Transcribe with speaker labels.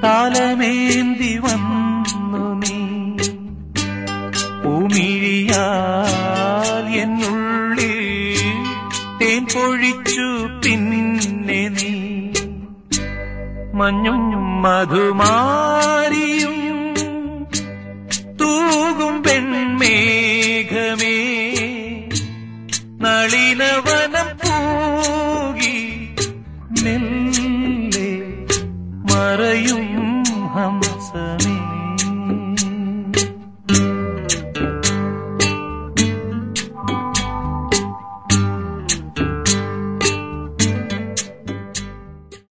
Speaker 1: താലമേന്തി വന്നു നീ പൂമിഴിയാൽ എന്നുള്ളിൽ തേൻ പൊഴിച്ചു പിന്നെ നീ മഞ്ഞും മധുമാരിയും തൂകും പെൺമേഘമേ നളിനവനം പൂകി മെല്ലെ മറയും ഹംസമേ